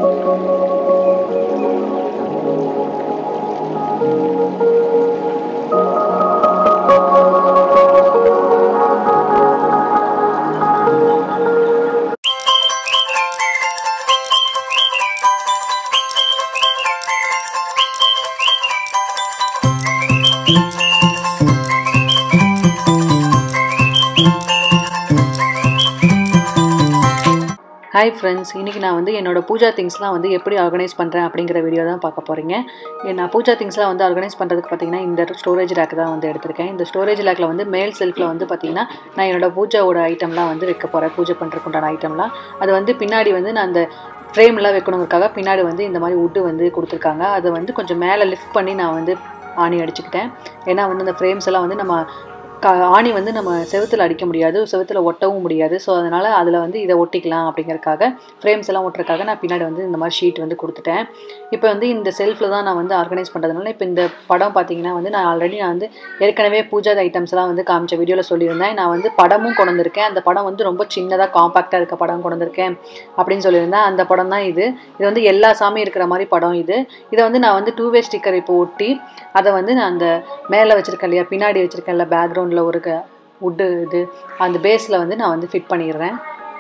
hi friends இன்றைக்கி நான் வந்து என்னோட பூஜா திங்ஸ்லாம் வந்து எப்படி ஆர்கனைஸ் பண்ணுறேன் அப்படிங்கிற வீடியோ தான் பார்க்க போகிறீங்க நான் பூஜா திங்ஸ்லாம் வந்து ஆர்கனைஸ் பண்ணுறதுக்கு பார்த்தீங்கன்னா இந்த ஸ்டோரேஜ் ரேக் தான் வந்து எடுத்திருக்கேன் இந்த ஸ்டோரேஜ் ரேக்கில் வந்து மேல் செல்ஃபில் வந்து பார்த்திங்கன்னா நான் என்னோட பூஜாவோட ஐட்டம்லாம் வந்து வைக்க போகிறேன் பூஜை பண்ணுறதுக்கு உண்டான ஐட்டம்லாம் அது வந்து பின்னாடி வந்து நான் அந்த ஃப்ரேம்லாம் வைக்கணுங்கிறதுக்காக பின்னாடி வந்து இந்த மாதிரி உட்டு வந்து கொடுத்துருக்காங்க அதை வந்து கொஞ்சம் மேலே லிஃப்ட் பண்ணி நான் வந்து ஆணி அடிச்சுக்கிட்டேன் ஏன்னா வந்து அந்த ஃப்ரேம்ஸ் எல்லாம் வந்து நம்ம கா ஆணி வந்து நம்ம செவுத்தில் அடிக்க முடியாது செவுத்தில் ஒட்டவும் முடியாது ஸோ அதனால் அதில் வந்து இதை ஒட்டிக்கலாம் அப்படிங்கிறக்காக ஃப்ரேம்ஸ் எல்லாம் ஒட்டுறதுக்காக நான் பின்னாடி வந்து இந்த மாதிரி ஷீட் வந்து கொடுத்துட்டேன் இப்போ வந்து இந்த செல்ஃபில் தான் நான் வந்து ஆர்கனைஸ் பண்ணுறதுனால இப்போ இந்த படம் பார்த்தீங்கன்னா வந்து நான் ஆல்ரெடி நான் வந்து ஏற்கனவே பூஜா ஐட்டம்ஸ்லாம் வந்து காமிச்ச வீடியோவில் சொல்லியிருந்தேன் நான் வந்து படமும் கொண்டு வந்திருக்கேன் அந்த படம் வந்து ரொம்ப சின்னதாக காம்பாக்டாக இருக்க படம் கொண்டு வந்திருக்கேன் அப்படின்னு சொல்லியிருந்தேன் அந்த படம் தான் இது இது வந்து எல்லா சாமியும் இருக்கிற மாதிரி படம் இது இதை வந்து நான் வந்து டூ வே ஸ்டிக்கர் இப்போ ஒட்டி அதை வந்து நான் அந்த மேலே வச்சுருக்கேன் இல்லையா பின்னாடி வச்சுருக்கேன் இல்லை பேக்ரவுண்டில் ஒரு உட்டு இது அந்த பேஸில் வந்து நான் வந்து ஃபிட் பண்ணிடுறேன்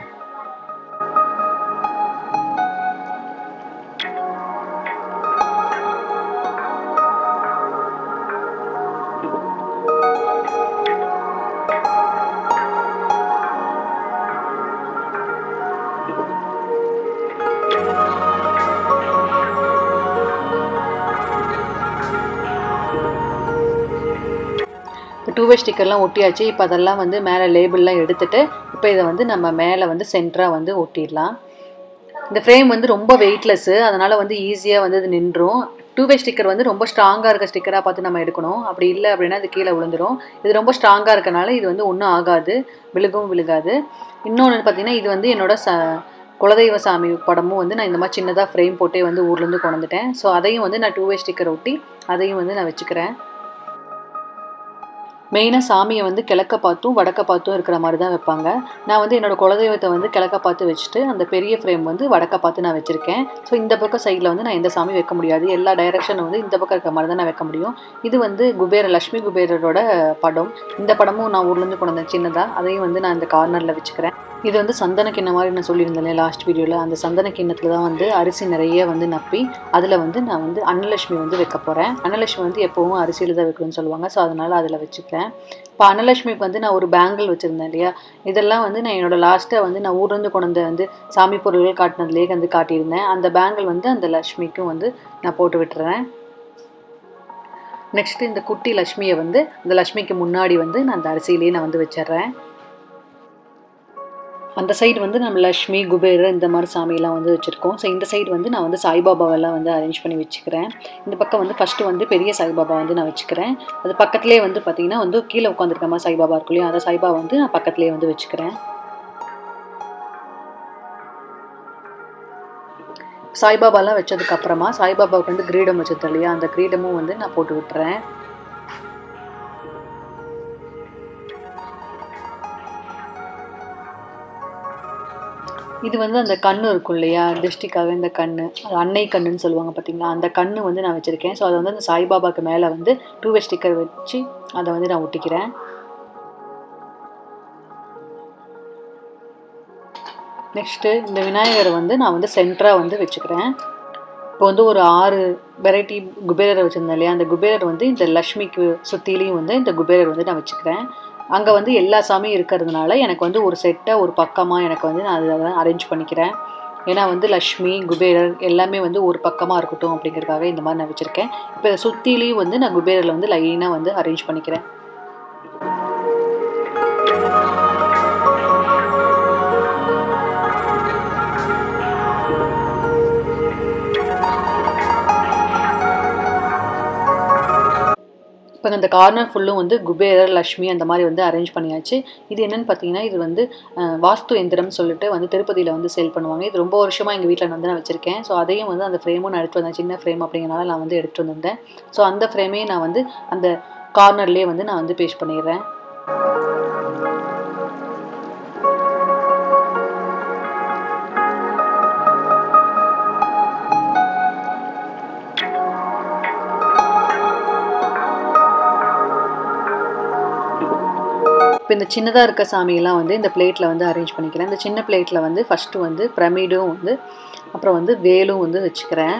இப்போ டூ வே ஸ்டிக்கர்லாம் ஒட்டியாச்சு இப்போ அதெல்லாம் வந்து மேலே லேபிள்லாம் எடுத்துகிட்டு இப்போ இதை வந்து நம்ம மேலே வந்து சென்டராக வந்து ஒட்டிடலாம் இந்த ஃப்ரேம் வந்து ரொம்ப வெயிட்லெஸ்ஸு அதனால் வந்து ஈஸியாக வந்து இது நின்றும் டூ வே ஸ்டிக்கர் வந்து ரொம்ப ஸ்ட்ராங்காக இருக்க ஸ்டிக்கராக பார்த்து நம்ம எடுக்கணும் அப்படி இல்லை அப்படின்னா அது கீழே விழுந்துடும் இது ரொம்ப ஸ்ட்ராங்காக இருக்கனால இது வந்து ஒன்றும் ஆகாது விழுகவும் விழுகாது இன்னொன்று பார்த்தீங்கன்னா இது வந்து என்னோட ச குலதெய்வ சாமி படமும் வந்து நான் இந்த மாதிரி சின்னதாக ஃப்ரேம் போட்டே வந்து ஊர்லேருந்து கொண்டு வந்துட்டேன் ஸோ அதையும் வந்து நான் டூ வே ஸ்டிக்கர் ஒட்டி அதையும் வந்து நான் வச்சுக்கிறேன் மெயினாக சாமியை வந்து கிழக்க பார்த்தும் வடக்க பார்த்தும் இருக்கிற மாதிரி தான் வைப்பாங்க நான் வந்து என்னோடய குலதெய்வத்தை வந்து கிழக்க பார்த்து வச்சுட்டு அந்த பெரிய ஃப்ரேம் வந்து வடக்க பார்த்து நான் வச்சுருக்கேன் ஸோ இந்த பக்கம் சைடில் வந்து நான் எந்த சாமி வைக்க முடியாது எல்லா டைரக்ஷனும் வந்து இந்த பக்கம் இருக்க மாதிரி தான் நான் வைக்க முடியும் இது வந்து குபேர லக்ஷ்மி குபேரரோட படம் இந்த படமும் நான் ஊர்லேருந்து கொண்டு வந்தேன் சின்னதாக அதையும் வந்து நான் இந்த கார்னரில் வச்சுக்கிறேன் இது வந்து சந்தன கிண்ணம் மாதிரி நான் சொல்லியிருந்தேன் லாஸ்ட் வீடியோவில் அந்த சந்தன கிண்ணத்தில் தான் வந்து அரிசி நிறைய வந்து நப்பி அதில் வந்து நான் வந்து அன்னலட்சுமி வந்து வைக்க போகிறேன் அன்னலட்சுமி வந்து எப்போவும் அரிசியில் தான் வைக்கணும்னு சொல்லுவாங்க ஸோ அதனால் அதில் வச்சுக்கிறேன் இப்போ அன்னலட்சுமிக்கு வந்து நான் ஒரு பேங்கிள் வச்சுருந்தேன் இல்லையா இதெல்லாம் வந்து நான் என்னோடய லாஸ்ட்டாக வந்து நான் ஊர்லேருந்து கொண்டு வந்த வந்து சாமி பொருள்கள் காட்டினதுலேயே வந்து காட்டியிருந்தேன் அந்த பேங்கிள் வந்து அந்த லக்ஷ்மிக்கும் வந்து நான் போட்டு விட்டுறேன் நெக்ஸ்ட்டு இந்த குட்டி லக்ஷ்மியை வந்து அந்த லக்ஷ்மிக்கு முன்னாடி வந்து நான் அந்த அரிசியிலேயே நான் வந்து வச்சிடுறேன் அந்த சைடு வந்து நம்ம லக்ஷ்மி குபேரர் இந்த மாதிரி சாமியெல்லாம் வந்து வச்சுருக்கோம் ஸோ இந்த சைடு வந்து நான் வந்து சாய்பாபாவெல்லாம் வந்து அரேஞ்ச் பண்ணி வச்சுக்கிறேன் இந்த பக்கம் வந்து ஃபஸ்ட்டு வந்து பெரிய சாய்பாபா வந்து நான் வச்சுக்கிறேன் அது பக்கத்துலேயே வந்து பார்த்திங்கன்னா வந்து கீழே உட்காந்துருக்க மாதிரி சாய்பாபா இருக்கும் இல்லையா அந்த சாய்பாபா வந்து நான் பக்கத்துலேயே வந்து வச்சுக்கிறேன் சாய்பாபாலாம் வச்சதுக்கப்புறமா சாய்பாபாவுக்கு வந்து கிரீடம் வச்சது இல்லையா அந்த கிரீடமும் வந்து நான் போட்டு விட்டுறேன் இது வந்து அந்த கண்ணு இருக்கும் இல்லையா திருஷ்டிக்காக இந்த கண்ணு அது அன்னை கண்ணுன்னு சொல்லுவாங்க பார்த்தீங்களா அந்த கண்ணு வந்து நான் வச்சுருக்கேன் ஸோ அதை வந்து அந்த சாய்பாபாவுக்கு மேலே வந்து டூ வே ஸ்டிக்கர் வச்சு அதை வந்து நான் ஒட்டிக்கிறேன் நெக்ஸ்ட்டு இந்த விநாயகரை வந்து நான் வந்து சென்டராக வந்து வச்சுக்கிறேன் இப்போ வந்து ஒரு ஆறு வெரைட்டி குபேரரை வச்சுருந்தேன் இல்லையா அந்த குபேரர் வந்து இந்த லக்ஷ்மிக்கு சுற்றிலையும் வந்து இந்த குபேரர் வந்து நான் வச்சுக்கிறேன் அங்கே வந்து எல்லா சாமியும் இருக்கிறதுனால எனக்கு வந்து ஒரு செட்டாக ஒரு பக்கமாக எனக்கு வந்து நான் அதை அரேஞ்ச் பண்ணிக்கிறேன் ஏன்னா வந்து லக்ஷ்மி குபேரர் எல்லாமே வந்து ஒரு பக்கமாக இருக்கட்டும் அப்படிங்கிறதுக்காக இந்த மாதிரி நான் வச்சுருக்கேன் இப்போ சுற்றிலையும் வந்து நான் குபேரரில் வந்து லைனாக வந்து அரேஞ்ச் பண்ணிக்கிறேன் இப்போ இந்த கார்னர் ஃபுல்லும் வந்து குபேரர் லக்ஷ்மி அந்த மாதிரி வந்து அரேஞ்ச் பண்ணியாச்சு இது என்னென்னு பார்த்தீங்கன்னா இது வந்து வாஸ்து எந்திரம் சொல்லிட்டு வந்து திருப்பதியில் வந்து சேல் பண்ணுவாங்க இது ரொம்ப வருஷமாக எங்கள் வீட்டில் வந்து நான் வச்சுருக்கேன் ஸோ அதையும் வந்து அந்த ஃப்ரேமும் நான் எடுத்து வந்தேன் சின்ன ஃப்ரேம் அப்படிங்கிறனால நான் வந்து எடுத்துகிட்டு வந்திருந்தேன் ஸோ அந்த ஃப்ரேமையும் நான் வந்து அந்த கார்னர்லேயே வந்து நான் வந்து பேஸ்ட் பண்ணிடுறேன் இப்போ இந்த சின்னதாக இருக்க சாமியெல்லாம் வந்து இந்த பிளேட்டில் வந்து அரேஞ்ச் பண்ணிக்கிறேன் இந்த சின்ன பிளேட்டில் வந்து ஃபஸ்ட்டு வந்து பிரமிடும் வந்து அப்புறம் வந்து வேலும் வந்து வச்சுக்கிறேன்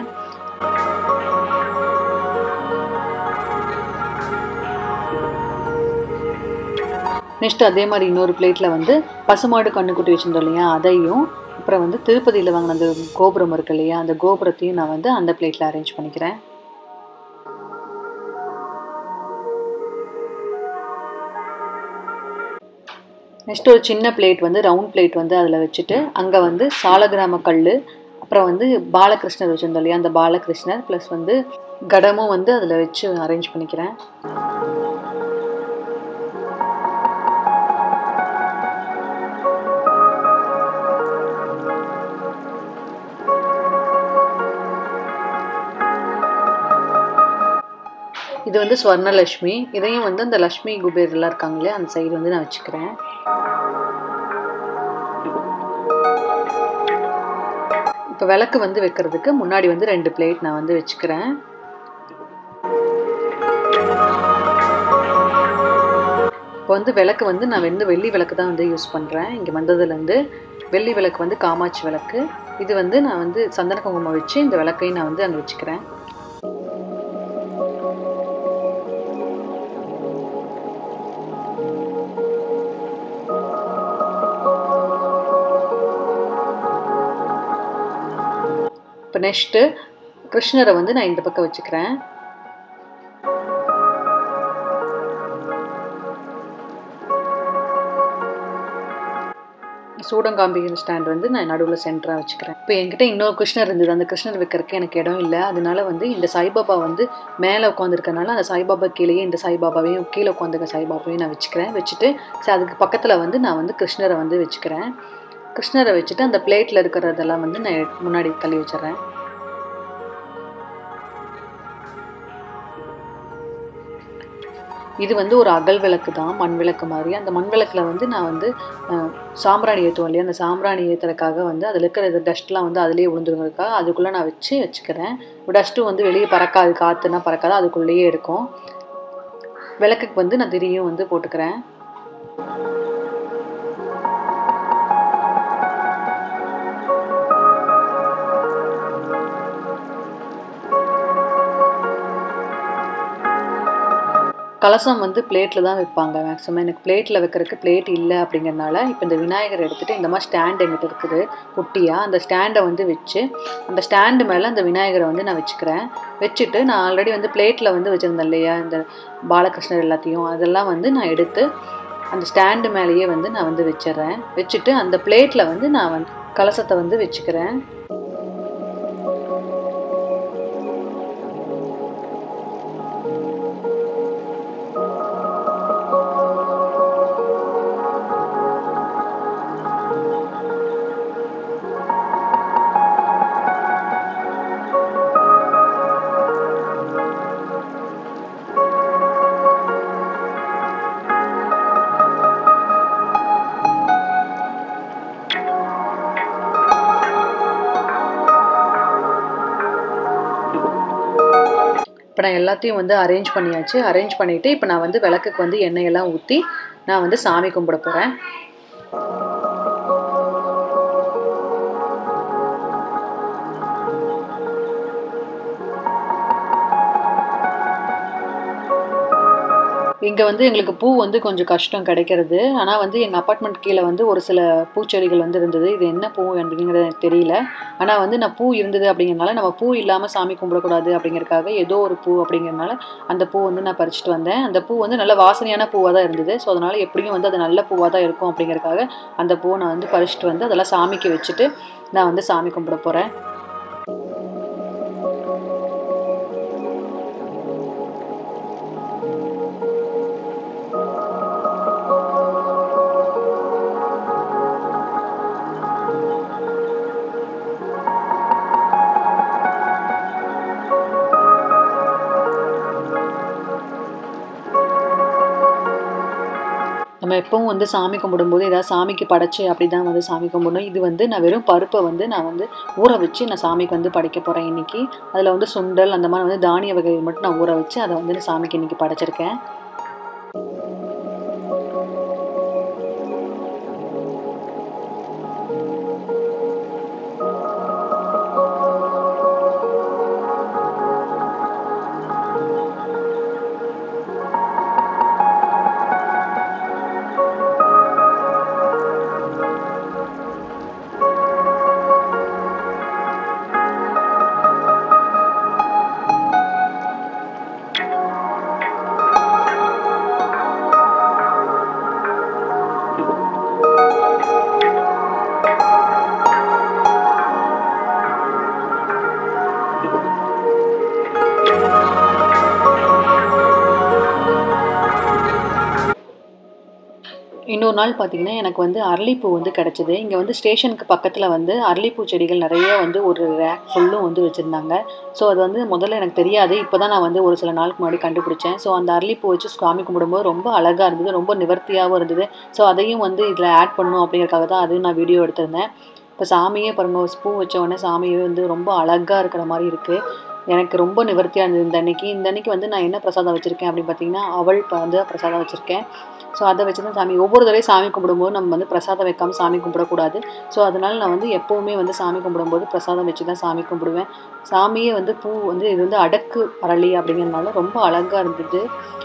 நெக்ஸ்ட் அதே மாதிரி இன்னொரு பிளேட்டில் வந்து பசுமாடு கண்ணுக்குட்டி வச்சுருந்தோம் இல்லையா அதையும் அப்புறம் வந்து திருப்பதியில் வாங்கின அந்த கோபுரம் இருக்கு இல்லையா அந்த கோபுரத்தையும் நான் வந்து அந்த பிளேட்டில் அரேஞ்ச் பண்ணிக்கிறேன் நெக்ஸ்ட் ஒரு சின்ன பிளேட் வந்து ரவுண்ட் பிளேட் வந்து அதில் வச்சுட்டு அங்கே வந்து சாலகிராம கல் அப்புறம் வந்து பாலகிருஷ்ணர் வச்சுருந்தோம் இல்லையா அந்த பாலகிருஷ்ணர் ப்ளஸ் வந்து கடமும் வந்து அதில் வச்சு அரேஞ்ச் பண்ணிக்கிறேன் இது வந்து ஸ்வர்ணலக்ஷ்மி இதையும் வந்து அந்த லக்ஷ்மி குபேர்லாம் இருக்காங்களே அந்த சைடு வந்து நான் வச்சுக்கிறேன் இப்போ விளக்கு வந்து வைக்கிறதுக்கு முன்னாடி வந்து ரெண்டு பிளேட் நான் வந்து வச்சுக்கிறேன் இப்போ வந்து விளக்கு வந்து நான் வந்து வெள்ளி விளக்கு தான் வந்து யூஸ் பண்ணுறேன் இங்கே வந்ததுலேருந்து வெள்ளி விளக்கு வந்து காமாட்சி விளக்கு இது வந்து நான் வந்து சந்தன குங்குமம் வச்சு இந்த விளக்கையும் நான் வந்து அங்கே வச்சுக்கிறேன் இப்போ நெக்ஸ்ட்டு கிருஷ்ணரை வந்து நான் இந்த பக்கம் வச்சுக்கிறேன் சூடங்காம்பிகை ஸ்டாண்ட் வந்து நான் நடுவில் சென்டராக வச்சுக்கிறேன் இப்போ என்கிட்ட இன்னொரு கிருஷ்ணர் இருந்தது அந்த கிருஷ்ணர் வைக்கிறதுக்கு எனக்கு இடம் இல்லை அதனால வந்து இந்த சாய்பாபா வந்து மேலே உட்காந்துருக்கனால அந்த சாய்பாபா கீழேயே இந்த சாய்பாபாவையும் கீழே உட்காந்துருக்க சாய்பாபாவையும் நான் வச்சுக்கிறேன் வச்சுட்டு சரி அதுக்கு பக்கத்தில் வந்து நான் வந்து கிருஷ்ணரை வந்து வச்சுக்கிறேன் கிருஷ்ணரை வச்சுட்டு அந்த பிளேட்டில் இருக்கிறதெல்லாம் வந்து நான் முன்னாடி தள்ளி வச்சிடுறேன் இது வந்து ஒரு அகல் விளக்கு தான் மண் விளக்கு மாதிரி அந்த மண் விளக்கில் வந்து நான் வந்து சாம்பிராணி ஏற்றுவோம் இல்லையா அந்த சாம்பிராணி ஏற்றுறதுக்காக வந்து அதில் இருக்கிற டஸ்ட்லாம் வந்து அதிலேயே விழுந்துருங்கிறதுக்காக அதுக்குள்ளே நான் வச்சு வச்சுக்கிறேன் டஸ்ட்டும் வந்து வெளியே பறக்காது காற்றுனா பறக்காது அதுக்குள்ளேயே இருக்கும் விளக்குக்கு வந்து நான் திரியும் வந்து போட்டுக்கிறேன் கலசம் வந்து பிளேட்டில் தான் வைப்பாங்க மேக்ஸிமம் எனக்கு பிளேட்டில் வைக்கிறதுக்கு பிளேட் இல்லை அப்படிங்கிறனால இப்போ இந்த விநாயகர் எடுத்துகிட்டு இந்த மாதிரி ஸ்டாண்ட் எங்கிட்ட இருக்குது குட்டியாக அந்த ஸ்டாண்டை வந்து வச்சு அந்த ஸ்டாண்டு மேலே அந்த விநாயகரை வந்து நான் வச்சுக்கிறேன் வச்சுட்டு நான் ஆல்ரெடி வந்து பிளேட்டில் வந்து வச்சுருந்தேன் இல்லையா இந்த பாலகிருஷ்ணர் எல்லாத்தையும் அதெல்லாம் வந்து நான் எடுத்து அந்த ஸ்டாண்டு மேலேயே வந்து நான் வந்து வச்சிடுறேன் வச்சுட்டு அந்த பிளேட்டில் வந்து நான் வந்து கலசத்தை வந்து வச்சுக்கிறேன் இப்போ நான் எல்லாத்தையும் வந்து அரேஞ்ச் பண்ணியாச்சு அரேஞ்ச் பண்ணிவிட்டு இப்போ நான் வந்து விளக்குக்கு வந்து எண்ணெயெல்லாம் ஊற்றி நான் வந்து சாமி கும்பிட போகிறேன் இங்கே வந்து எங்களுக்கு பூ வந்து கொஞ்சம் கஷ்டம் கிடைக்கிறது ஆனால் வந்து எங்கள் அப்பார்ட்மெண்ட் கீழே வந்து ஒரு சில பூச்செடிகள் வந்து இருந்தது இது என்ன பூ அப்படிங்கிறது எனக்கு தெரியல ஆனால் வந்து நான் பூ இருந்தது அப்படிங்கிறனால நம்ம பூ இல்லாமல் சாமி கும்பிடக்கூடாது அப்படிங்கிறதுக்காக ஏதோ ஒரு பூ அப்படிங்கிறனால அந்த பூ வந்து நான் பறிச்சுட்டு வந்தேன் அந்த பூ வந்து நல்ல வாசனையான பூவாக தான் இருந்தது ஸோ அதனால் எப்படியும் வந்து அது நல்ல பூவாக தான் இருக்கும் அப்படிங்கிறதுக்காக அந்த பூவை நான் வந்து பறிச்சுட்டு வந்து அதெல்லாம் சாமிக்கு வச்சுட்டு நான் வந்து சாமி கும்பிட போகிறேன் நம்ம எப்பவும் வந்து சாமி கும்பிடும்போது ஏதாவது சாமிக்கு படைச்சு அப்படி தான் வந்து சாமி கும்பிடணும் இது வந்து நான் வெறும் பருப்பை வந்து நான் வந்து ஊற வச்சு நான் சாமிக்கு வந்து படைக்க போகிறேன் இன்றைக்கி அதில் வந்து சுண்டல் அந்த மாதிரி வந்து தானிய வகைகள் மட்டும் நான் ஊற வச்சு அதை வந்து நான் சாமிக்கு இன்றைக்கி படைச்சிருக்கேன் இன்னொரு நாள் பார்த்தீங்கன்னா எனக்கு வந்து அரளிப்பூ வந்து கிடச்சிது இங்கே வந்து ஸ்டேஷனுக்கு பக்கத்தில் வந்து அரளிப்பூ செடிகள் நிறைய வந்து ஒரு ரேக் ஃபுல்லும் வந்து வச்சுருந்தாங்க ஸோ அது வந்து முதல்ல எனக்கு தெரியாது இப்போ தான் நான் வந்து ஒரு சில நாளுக்கு முன்னாடி கண்டுபிடிச்சேன் ஸோ அந்த அரளிப்பூ வச்சு சுவாமி கும்பிடும்போது ரொம்ப அழகாக இருந்தது ரொம்ப நிவர்த்தியாகவும் இருந்தது ஸோ அதையும் வந்து இதில் ஆட் பண்ணணும் அப்படிங்கிறதுக்காக தான் அதையும் நான் வீடியோ எடுத்திருந்தேன் இப்போ சாமியே பாருங்கள் பூ வச்ச உடனே சாமியே வந்து ரொம்ப அழகாக இருக்கிற மாதிரி இருக்குது எனக்கு ரொம்ப நிவர்த்தியாக இருந்தது இந்த அன்னைக்கு இந்த அன்னைக்கு வந்து நான் என்ன பிரசாதம் வச்சுருக்கேன் அப்படின்னு பார்த்தீங்கன்னா அவள் வந்து பிரசாதம் வச்சுருக்கேன் ஸோ அதை வச்சு தான் சாமி ஒவ்வொரு தடவையும் சாமி கும்பிடும்போது நம்ம வந்து பிரசாதம் வைக்காமல் சாமி கும்பிடக்கூடாது ஸோ அதனால் நான் வந்து எப்போவுமே வந்து சாமி கும்பிடும்போது பிரசாதம் வச்சு தான் சாமி கும்பிடுவேன் சாமியே வந்து பூ வந்து இது வந்து அடக்கு அரளி அப்படிங்கிறதுனால ரொம்ப அழகாக இருந்தது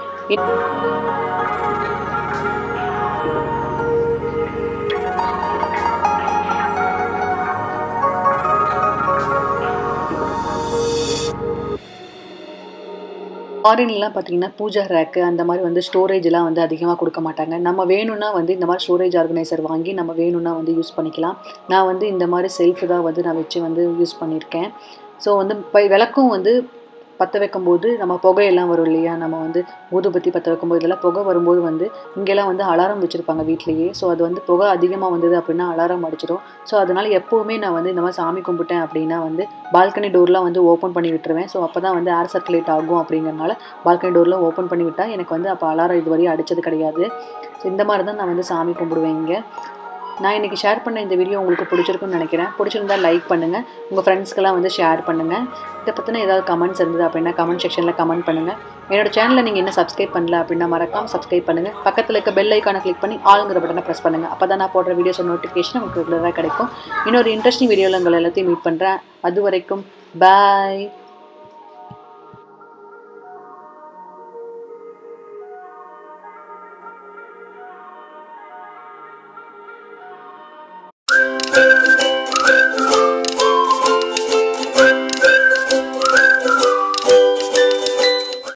ஃபாரின்லாம் பார்த்தீங்கன்னா பூஜா ரேக்கு அந்த மாதிரி வந்து ஸ்டோரேஜ்லாம் வந்து அதிகமாக கொடுக்க மாட்டாங்க நம்ம வேணும்னா வந்து இந்த மாதிரி ஸ்டோரேஜ் ஆர்கனைசர் வாங்கி நம்ம வேணும்னா வந்து யூஸ் பண்ணிக்கலாம் நான் வந்து இந்த மாதிரி செல்ஃப் தான் வந்து நான் வச்சு வந்து யூஸ் பண்ணியிருக்கேன் ஸோ வந்து இப்போ விளக்கும் வந்து பற்ற வைக்கும்போது நம்ம புகையெல்லாம் வரும் இல்லையா நம்ம வந்து ஊதுபத்தி பற்ற வைக்கும்போது இதெல்லாம் புகை வரும்போது வந்து இங்கெல்லாம் வந்து அலாரம் வச்சுருப்பாங்க வீட்லேயே ஸோ அது வந்து புகை அதிகமாக வந்தது அப்படின்னா அலாரம் அடிச்சிடும் ஸோ அதனால் எப்போவுமே நான் வந்து இந்த மாதிரி சாமி கும்பிட்டேன் அப்படின்னா வந்து பால்கனி டோர்லாம் வந்து ஓப்பன் பண்ணி விட்டுருவேன் ஸோ அப்போ தான் வந்து ஏர் சர்க்குலேட் ஆகும் அப்படிங்கிறனால பால்கனி டோர்லாம் ஓப்பன் பண்ணி விட்டால் எனக்கு வந்து அப்போ அலாரம் இதுவரையும் அடித்தது கிடையாது ஸோ இந்த மாதிரி தான் நான் வந்து சாமி கும்பிடுவேன் இங்கே நான் இன்றைக்கி ஷேர் பண்ண இந்த வீடியோ உங்களுக்கு பிடிச்சிருக்குன்னு நினைக்கிறேன் பிடிச்சிருந்தா லைக் பண்ணுங்கள் உங்கள் ஃப்ரெண்ட்ஸ்க்கெல்லாம் வந்து ஷேர் பண்ணுங்கள் இதை பற்றின ஏதாவது கமெண்ட்ஸ் இருந்தது அப்படின்னா கமெண்ட் செக்ஷனில் கமெண்ட் பண்ணுங்கள் என்னோட சேனலை நீங்கள் என்ன சப்ஸ்கிரைப் பண்ணல அப்படின்னா மறக்காமல் சப்ஸ்கிரைப் பண்ணுங்கள் பக்கத்தில் இருக்க பெல் ஐக்கானை கிளிக் பண்ணி ஆளுங்கிற பட்டனை ப்ரெஸ் பண்ணுங்கள் அப்போ தான் நான் போடுற வீடியோஸ் நோட்டிஃபிகேஷன் உங்களுக்கு ரெகுலராக கிடைக்கும் இன்னொரு இன்ட்ரெஸ்டிங் வீடியோவில் உங்களை எல்லாத்தையும் மீட் பண்ணுறேன் அது வரைக்கும் பாய்